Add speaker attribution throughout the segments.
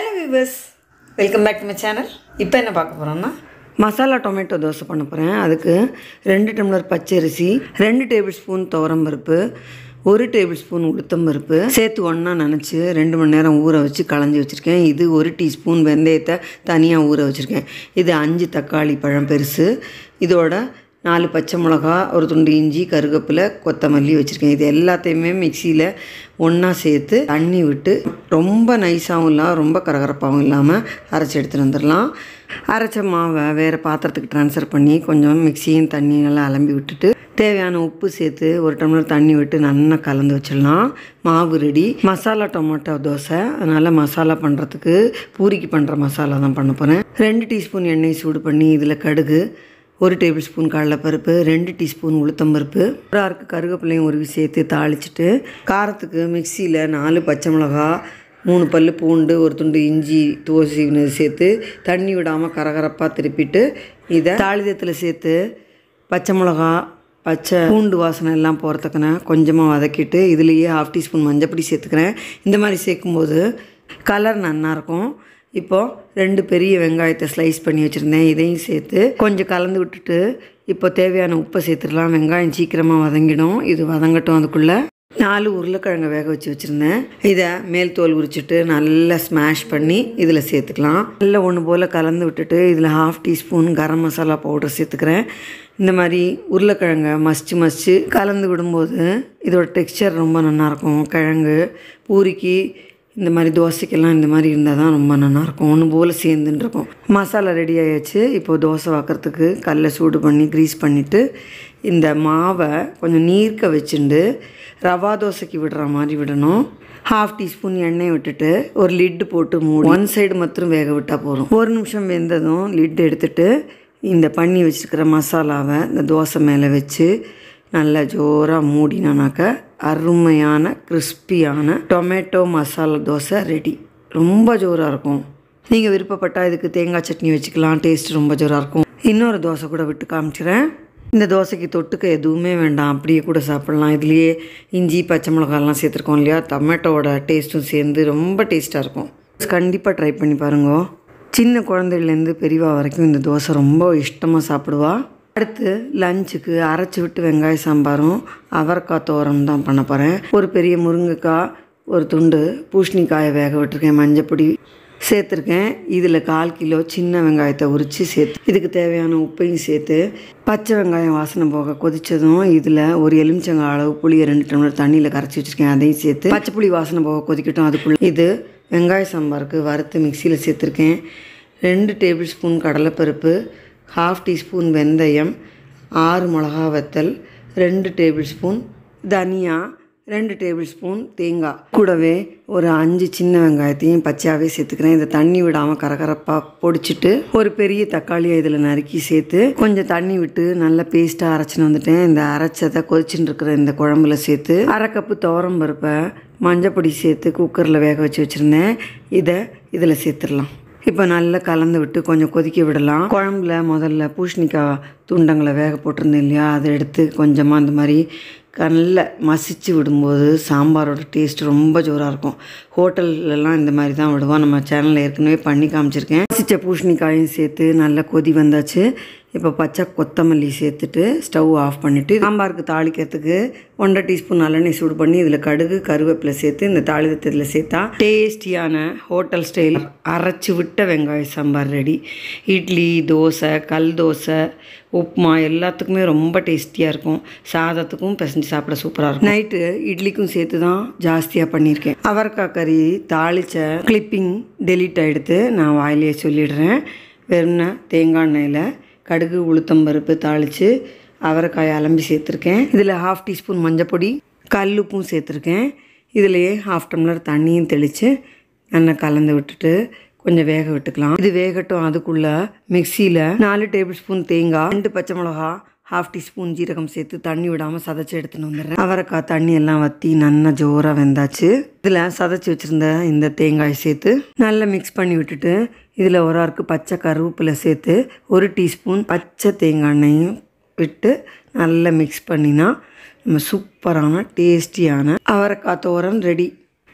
Speaker 1: hello viewers welcome back to my channel இப்போ என்ன பார்க்க போகிறோம்னா மசாலா டொமேட்டோ தோசை பண்ண போகிறேன் அதுக்கு ரெண்டு டம்ளர் பச்சரிசி ரெண்டு டேபிள் ஸ்பூன் துவரம்பருப்பு ஒரு டேபிள் ஸ்பூன் உளுத்தம்பருப்பு சேர்த்து ஒன்றா நினச்சி ரெண்டு மணி நேரம் ஊற வச்சு களைஞ்சி வச்சுருக்கேன் இது ஒரு டீஸ்பூன் வெந்தயத்தை தனியாக ஊற வச்சுருக்கேன் இது அஞ்சு தக்காளி பழம் பெருசு இதோட நாலு பச்சை மிளகா ஒரு துண்டு இஞ்சி கருவேப்பிலை கொத்தமல்லி வச்சுருக்கேன் இது எல்லாத்தையுமே மிக்சியில் ஒன்றா சேர்த்து தண்ணி விட்டு ரொம்ப நைஸாகவும் இல்லாமல் ரொம்ப கரகரப்பாகவும் இல்லாமல் அரைச்சி எடுத்துகிட்டு வந்துடலாம் அரைச்ச மாவை வேறு பாத்திரத்துக்கு ட்ரான்ஸ்ஃபர் பண்ணி கொஞ்சம் மிக்சியும் தண்ணியும் நல்லா அலம்பி விட்டுட்டு தேவையான உப்பு சேர்த்து ஒரு டம்ளர் தண்ணி விட்டு நல்லா கலந்து வச்சிடலாம் மாவு ரெடி மசாலா டொமேட்டோ தோசை அதனால் மசாலா பண்ணுறதுக்கு பூரிக்கு பண்ணுற மசாலா தான் பண்ண போகிறேன் ரெண்டு டீஸ்பூன் எண்ணெய் சூடு பண்ணி இதில் கடுகு ஒரு டேபிள் ஸ்பூன் கடலைப்பருப்பு ரெண்டு டீஸ்பூன் உளுத்தம்பருப்பு ஒரு ஆறுக்கு கருவேப்பிலையும் உருவி சேர்த்து தாளிச்சிட்டு காரத்துக்கு மிக்சியில் நாலு பச்சை மிளகா மூணு பல் பூண்டு ஒரு துண்டு இஞ்சி தோசி சேர்த்து தண்ணி விடாமல் கரகரப்பாக திருப்பிட்டு இதை தாளிதத்தில் சேர்த்து பச்சை மிளகா பச்சை பூண்டு வாசனை எல்லாம் போகிறதுக்குன்னு கொஞ்சமாக வதக்கிட்டு இதுலேயே ஹாஃப் டீஸ்பூன் மஞ்சப்பொடி சேர்த்துக்கிறேன் இந்த மாதிரி சேர்க்கும்போது கலர் நல்லாயிருக்கும் இப்போது ரெண்டு பெரிய வெங்காயத்தை ஸ்லைஸ் பண்ணி வச்சுருந்தேன் இதையும் சேர்த்து கொஞ்சம் கலந்து விட்டுட்டு இப்போ தேவையான உப்பை சேர்த்துடலாம் வெங்காயம் சீக்கிரமாக வதங்கிடும் இது வதங்கட்டும் அதுக்குள்ளே நாலு உருளைக்கிழங்கு வேக வச்சு வச்சுருந்தேன் இதை மேல் தோல் உரிச்சிட்டு நல்லா ஸ்மாஷ் பண்ணி இதில் சேர்த்துக்கலாம் நல்லா ஒன்று போல் கலந்து விட்டுட்டு இதில் half teaspoon garam masala powder சேர்த்துக்கிறேன் இந்த மாதிரி உருளைக்கிழங்கை மசிச்சு மசிச்சு கலந்து விடும்போது இதோட டெக்ஸ்சர் ரொம்ப நல்லாயிருக்கும் கிழங்கு பூரிக்கு இந்த மாதிரி தோசைக்கெல்லாம் இந்த மாதிரி இருந்தால் தான் ரொம்ப நல்லாயிருக்கும் ஒன்று போல் சேர்ந்துன்னு இருக்கும் மசாலா ரெடி ஆயாச்சு இப்போது தோசை வைக்கிறதுக்கு கல்லை சூடு பண்ணி க்ரீஸ் பண்ணிவிட்டு இந்த மாவை கொஞ்சம் நீர்க்க வச்சுண்டு ரவா தோசைக்கு விடுற மாதிரி விடணும் ஹாஃப் டீஸ்பூன் எண்ணெய் விட்டுட்டு ஒரு லிட்டு போட்டு மூடி ஒன் சைடு மட்டும் வேக விட்டால் போதும் ஒரு நிமிஷம் வெந்ததும் லிட் எடுத்துட்டு இந்த பண்ணி வச்சுருக்கிற மசாலாவை இந்த தோசை மேலே வச்சு நல்லா ஜோராக மூடினானாக்க அருமையான கிறிஸ்பியான டொமேட்டோ மசாலா தோசை ரெடி ரொம்ப ஜோராக இருக்கும் நீங்கள் விருப்பப்பட்டால் இதுக்கு தேங்காய் சட்னி வச்சுக்கலாம் டேஸ்ட் ரொம்ப ஜோராக இருக்கும் இன்னொரு தோசை கூட விட்டு காமிச்சிக்கிறேன் இந்த தோசைக்கு தொட்டுக்க எதுவுமே வேண்டாம் அப்படியே கூட சாப்பிட்லாம் இதுலேயே இஞ்சி பச்சை மிளகாலாம் சேர்த்துருக்கோம் இல்லையா டொமேட்டோவோட டேஸ்ட்டும் சேர்ந்து ரொம்ப டேஸ்ட்டாக இருக்கும் கண்டிப்பாக ட்ரை பண்ணி பாருங்க சின்ன குழந்தைலேருந்து பெரியவா வரைக்கும் இந்த தோசை ரொம்ப இஷ்டமாக சாப்பிடுவா அடுத்து லஞ்சுக்கு அரைச்சி விட்டு வெங்காய சாம்பாரும் அவரைக்காய் தோரம் தான் பண்ண போகிறேன் ஒரு பெரிய முருங்கைக்காய் ஒரு துண்டு பூசணிக்காயை வேக விட்டுருக்கேன் மஞ்சப்பொடி சேர்த்துருக்கேன் இதில் கால் கிலோ சின்ன வெங்காயத்தை உரித்து சேர்த்து இதுக்கு தேவையான உப்பையும் சேர்த்து பச்சை வெங்காயம் வாசனை போக கொதித்ததும் இதில் ஒரு எலுமிச்சங்காய் அளவு புளியை ரெண்டு டம்ளர் தண்ணியில் கரைச்சி வச்சுருக்கேன் அதையும் சேர்த்து பச்சை புளி வாசனை போக கொதிக்கட்டும் அதுக்குள்ளே இது வெங்காய சாம்பாருக்கு வறுத்து மிக்சியில் சேர்த்துருக்கேன் ரெண்டு டேபிள் ஸ்பூன் கடலைப்பருப்பு ஹாஃப் டீஸ்பூன் வெந்தயம் ஆறு மிளகா வத்தல் ரெண்டு டேபிள் ஸ்பூன் தனியா ரெண்டு டேபிள் ஸ்பூன் தேங்காய் கூடவே ஒரு அஞ்சு சின்ன வெங்காயத்தையும் பச்சையாகவே சேர்த்துக்கிறேன் இதை தண்ணி விடாமல் கரகரப்பாக பொடிச்சிட்டு ஒரு பெரிய தக்காளியை இதில் நறுக்கி சேர்த்து கொஞ்சம் தண்ணி விட்டு நல்லா பேஸ்ட்டாக அரைச்சின்னு வந்துட்டேன் இந்த அரைச்சதை கொதிச்சுட்டு இருக்கிற இந்த குழம்புல சேர்த்து அரை கப்பு துவரம் பருப்பை மஞ்சப்பொடி சேர்த்து குக்கரில் வேக வச்சு வச்சுருந்தேன் இதை இதில் சேர்த்துடலாம் இப்போ நல்லா கலந்து விட்டு கொஞ்சம் கொதிக்க விடலாம் குழம்புல முதல்ல பூசணிக்காய் துண்டங்களை வேக போட்டிருந்தேன் இல்லையா அதை எடுத்து கொஞ்சமாக அந்த மாதிரி நல்ல மசிச்சு விடும்போது சாம்பாரோட டேஸ்ட் ரொம்ப ஜோராக இருக்கும் ஹோட்டல்லலாம் இந்த மாதிரி தான் விடுவோம் நம்ம சேனலில் ஏற்கனவே பண்ணி காமிச்சிருக்கேன் மசிச்ச பூசணிக்காயும் சேர்த்து நல்லா கொதி வந்தாச்சு இப்போ பச்சை கொத்தமல்லி சேர்த்துட்டு ஸ்டவ் ஆஃப் பண்ணிவிட்டு சாம்பாருக்கு தாளிக்கிறதுக்கு ஒன்றரை டீஸ்பூன் நல்லெண்ணெய் சூடு பண்ணி இதில் கடுகு கருவேப்பிலை சேர்த்து இந்த தாளிதத்தை இதில் சேர்த்தா டேஸ்டியான ஹோட்டல் ஸ்டைல் அரைச்சி விட்ட வெங்காய சாம்பார் ரெடி இட்லி தோசை கல் தோசை உப்புமா எல்லாத்துக்குமே ரொம்ப டேஸ்டியாக இருக்கும் சாதத்துக்கும் பிசைஞ்சு சாப்பிட சூப்பராக இருக்கும் நைட்டு இட்லிக்கும் சேர்த்து தான் ஜாஸ்தியாக பண்ணியிருக்கேன் அவரைக்காய் கறி தாளித்த கிளிப்பிங் டெலீட் ஆகிடுத்து நான் வாயிலேயே சொல்லிடுறேன் வெறும்னா தேங்காய் எண்ணெயில் கடுகு உளுத்தம்பருப்பு தாளித்து அவரைக்காய் அலம்பி சேர்த்துருக்கேன் இதில் ஹாஃப் டீஸ்பூன் மஞ்சப்பொடி கல் உப்பும் சேர்த்துருக்கேன் இதுலேயே ஹாஃப் டம்ளர் தண்ணியும் தெளித்து நல்லா கலந்து விட்டுட்டு கொஞ்சம் வேக விட்டுக்கலாம் இது வேகட்டும் அதுக்குள்ளே மிக்சியில் நாலு டேபிள் ஸ்பூன் தேங்காய் ரெண்டு பச்சை மிளகா ஹாஃப் டீஸ்பூன் ஜீரகம் சேர்த்து தண்ணி விடாமல் சதைச்சி எடுத்துன்னு வந்துடுறேன் அவரைக்காய் தண்ணி எல்லாம் வற்றி நல்லா ஜோராக வெந்தாச்சு இதில் சதைச்சி வச்சுருந்த இந்த தேங்காய் சேர்த்து நல்லா மிக்ஸ் பண்ணி விட்டுட்டு இதில் ஒரு ஆருக்கு பச்சை கருவேப்பிலை சேர்த்து ஒரு டீஸ்பூன் பச்சை தேங்காய் எண்ணெயும் விட்டு நல்லா மிக்ஸ் பண்ணினா நம்ம சூப்பரான டேஸ்டியான அவரைக்காய் தோரன் ரெடி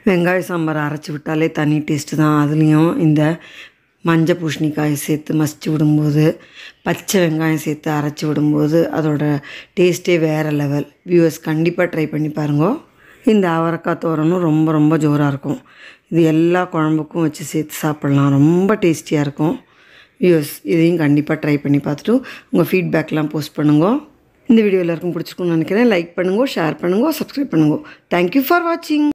Speaker 1: வெங்காய சாம்பார் அரைச்சி விட்டாலே தனி டேஸ்ட்டு தான் அதுலேயும் இந்த மஞ்சள் பூசணிக்காய் சேர்த்து மசிச்சு விடும்போது பச்சை வெங்காயம் சேர்த்து அரைச்சி விடும்போது அதோட டேஸ்ட்டே வேறு லெவல் வியூவர்ஸ் கண்டிப்பாக ட்ரை பண்ணி பாருங்க இந்த அவரைக்காய் தோரணும் ரொம்ப ரொம்ப ஜோராக இருக்கும் இது எல்லா குழம்புக்கும் வச்சு சேர்த்து சாப்பிட்லாம் ரொம்ப டேஸ்டியாக இருக்கும் வியூவர்ஸ் இதையும் கண்டிப்பாக ட்ரை பண்ணி பார்த்துட்டு உங்கள் ஃபீட்பேக்லாம் போஸ்ட் பண்ணுங்க இந்த வீடியோ எல்லாருக்கும் பிடிச்சிருக்குன்னு நினைக்கிறேன் லைக் பண்ணுங்க ஷேர் பண்ணுங்க சப்ஸ்கிரைப் பண்ணுங்க தேங்க்யூ ஃபார் வாட்சிங்